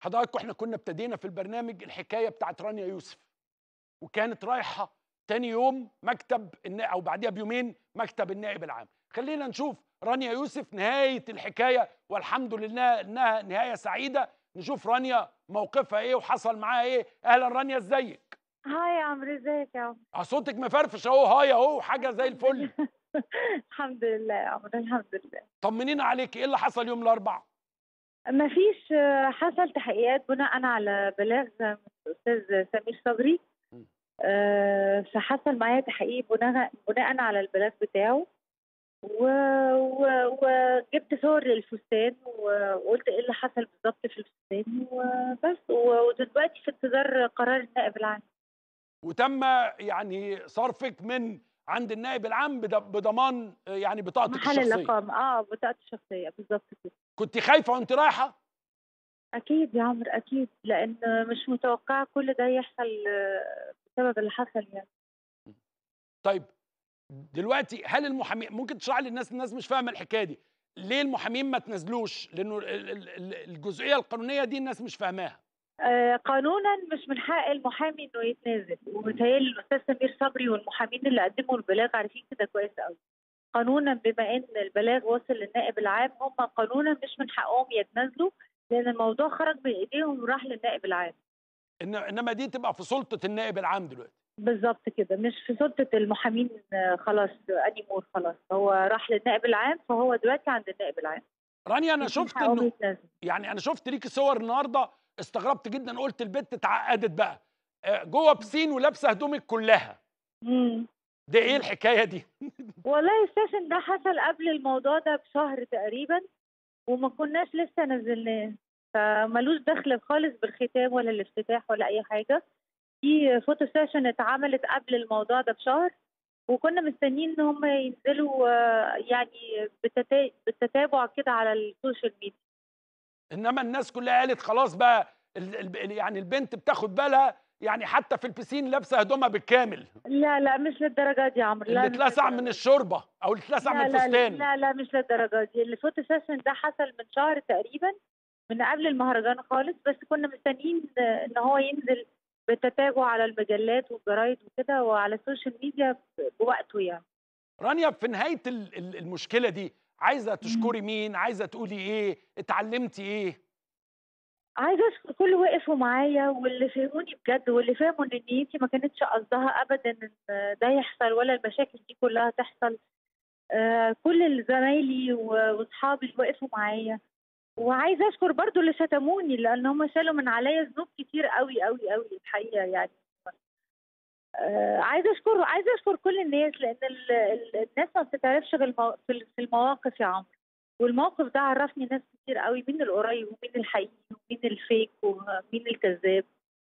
حضراتكم احنا كنا ابتدينا في البرنامج الحكايه بتاعت رانيا يوسف وكانت رايحه تاني يوم مكتب النا... او بعديها بيومين مكتب النائب العام خلينا نشوف رانيا يوسف نهايه الحكايه والحمد لله انها نهايه سعيده نشوف رانيا موقفها ايه وحصل معاها ايه اهلا رانيا ازيك هاي يا عمرو ازيك يا عمرو اه صوتك مفرفش اهو هاي اهو حاجه زي الفل الحمد لله يا عمرو الحمد لله طمنينا عليك ايه اللي حصل يوم الاربعاء ما فيش حصل تحقيقات بناء على بلاغ من الاستاذ سمير صبري م. آه، فحصل معايا تحقيق بناء بناء على البلاغ بتاعه و... و... وجبت صور للفستان وقلت ايه اللي حصل بالظبط في الفستان وبس و- ودلوقتي في انتظار قرار النائب العام وتم يعني صرفك من عند النائب العام بض- بضمان آه، يعني بطاقتك محل الشخصيه الاقامه اه بطاقتي الشخصيه بالظبط كده كنت خايفه وانت رايحه أكيد يا عمرو أكيد لأن مش متوقعة كل ده يحصل آه، بسبب اللي حصل يعني طيب دلوقتي هل المحامين ممكن تشرح للناس الناس مش فاهمه الحكايه دي ليه المحامين ما تنزلوش لانه ال- ال- ال- الجزئيه القانونيه دي الناس مش فاهماها آه، قانونا مش من حق المحامي إنه يتنازل ومتهيألي الأستاذ سمير صبري والمحامين اللي قدموا البلاغ عارفين كده كويس قوي قانونا بما إن البلاغ وصل للنائب العام هم قانونا مش من حقهم يتنازلوا لأن الموضوع خرج من إيديهم وراح للنائب العام إن انما دي تبقى في سلطه النائب العام دلوقتي بالظبط كده مش في سلطة المحامين آه، خلاص أنيمور خلاص هو راح للنائب العام فهو دلوقتي عند النائب العام رانيا انا مش من شفت حقهم انه يتنازلوا. يعني انا شفت ليكي صور النهارده استغربت جدا قلت البت اتعقدت بقى آه، جوه بسين ولابسه هدومك كلها مم. ده ايه الحكايه دي والله السيشن ده حصل قبل الموضوع ده بشهر تقريبا وما كناش لسه نزلناه فملوش دخل خالص بالختام ولا الافتتاح ولا اي حاجه في فوتو سيشن اتعملت قبل الموضوع ده بشهر وكنا مستنيين ان هم ينزلوا آه، يعني بالتتا- بالتتابع كده على السوشيال ميديا انما الناس كلها قالت خلاص بقى ال- ال- يعني البنت بتاخد بالها يعني حتى في البسين لابسه هدومها بالكامل لا لا مش للدرجه دي يا عمرو لا اللي مش اتلسع للدرجة من دي. الشوربه او اللي اتلسع من لا لا الفستان لا لا مش للدرجه دي الفوتو سيشن ده حصل من شهر تقريبا من قبل المهرجان خالص بس كنا مستنيين ان هو ينزل بالتتابع على المجلات والجرايد وكده وعلى السوشيال ميديا بوقته يعني رانيا في نهايه ال- ال- المشكله دي عايزه تشكري مين عايزه تقولي ايه اتعلمتي ايه عايزه اشكر كل اللي وقفوا معايا واللي فهموني بجد واللي فهموا ان نيتي ما كانتش قصدها ابدا ان ده يحصل ولا المشاكل دي كلها تحصل آه، كل زمايلي و- واصحابي اللي وقفوا معايا وعايزه اشكر برضو اللي شتموني لان هم شالوا من عليا ذنوب كتير قوي قوي قوي الحقيقه يعني آه، عايزه اشكر عايزه اشكر كل الناس لان ال- ال- الناس ما بتتعرفش غير المو- في ال- في المواقف يا عمرو والموقف ده عرفني ناس كتير قوي مين القريب ومين الحقيقي ومين الفيك ومين الكذاب